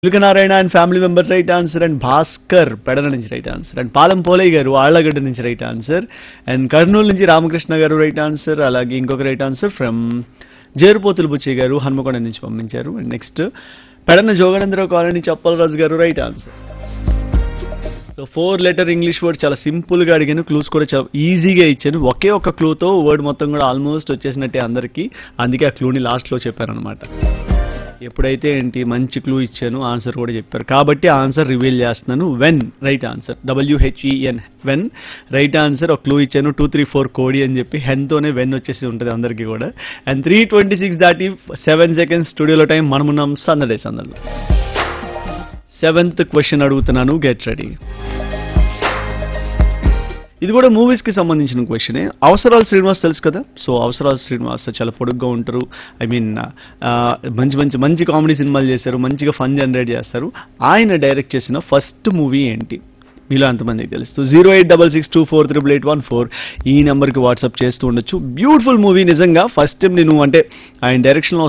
Narayana and family members right answer and Bhaskar Pedana నుంచి right answer and Palem Polaiah garu Allagadda నుంచి right answer and Kurnool నుంచి రామకృష్ణ గారు రైట్ ఆన్సర్ అలాగే ఇంకొక right answer from Jerupothulu Buchaiah garu Hanamkonda నుంచి పంపించారు and next Pedana Joganendra Rao colony Chappalaraju garu right answer so four letter English word చాలా సింపుల్ గా అడిగాను క్లూస్ కూడా చాలా ఈజీగా ఇచ్చాను ఒకే ఒక క్లూతో వర్డ్ మొత్తం కూడా ఆల్మోస్ట్ వచ్చేసినట్టే అందరికీ అందుకే ఆ క్లూని లాస్ట్ లో చెప్పాను అనమాట ఎప్పుడైతే ఏంటి మంచి క్లూ ఇచ్చాను ఆన్సర్ కూడా చెప్పారు కాబట్టి ఆన్సర్ రివీల్ చేస్తున్నాను when right answer WHEN when right answer ఒక క్లూ ఇచ్చాను టూ త్రీ ఫోర్ కోడి అని చెప్పి hen తోనే వెన్ వచ్చేసి ఉంటుంది అందరికీ కూడా అండ్ త్రీ ట్వంటీ సిక్స్ దాటి సెవెన్ సెకండ్స్ స్టూడియోలో టైం మనమున్నాం సందడే సందడిలో సెవెంత్ క్వశ్చన్ అడుగుతున్నాను గెట్ రెడీ ఇది కూడా మూవీస్ కి సంబంధించిన క్వశ్చనే అవసరాలు శ్రీనివాస్ తెలుసు కదా సో అవసరాలు శ్రీనివాస్ చాలా పొడుగ్గా ఉంటారు ఐ మీన్ మంచి మంచి మంచి కామెడీ సినిమాలు చేశారు మంచిగా ఫన్ జనరేట్ చేస్తారు ఆయన డైరెక్ట్ చేసిన ఫస్ట్ మూవీ ఏంటి మీలో అంతమందికి తెలుస్తూ zero eight double six two four triple eight one four ఈ నెంబర్కి వాట్సాప్ చేస్తూ ఉండొచ్చు బ్యూటిఫుల్ మూవీ నిజంగా ఫస్ట్ టైం నేను అంటే ఆయన డైరెక్షన్లో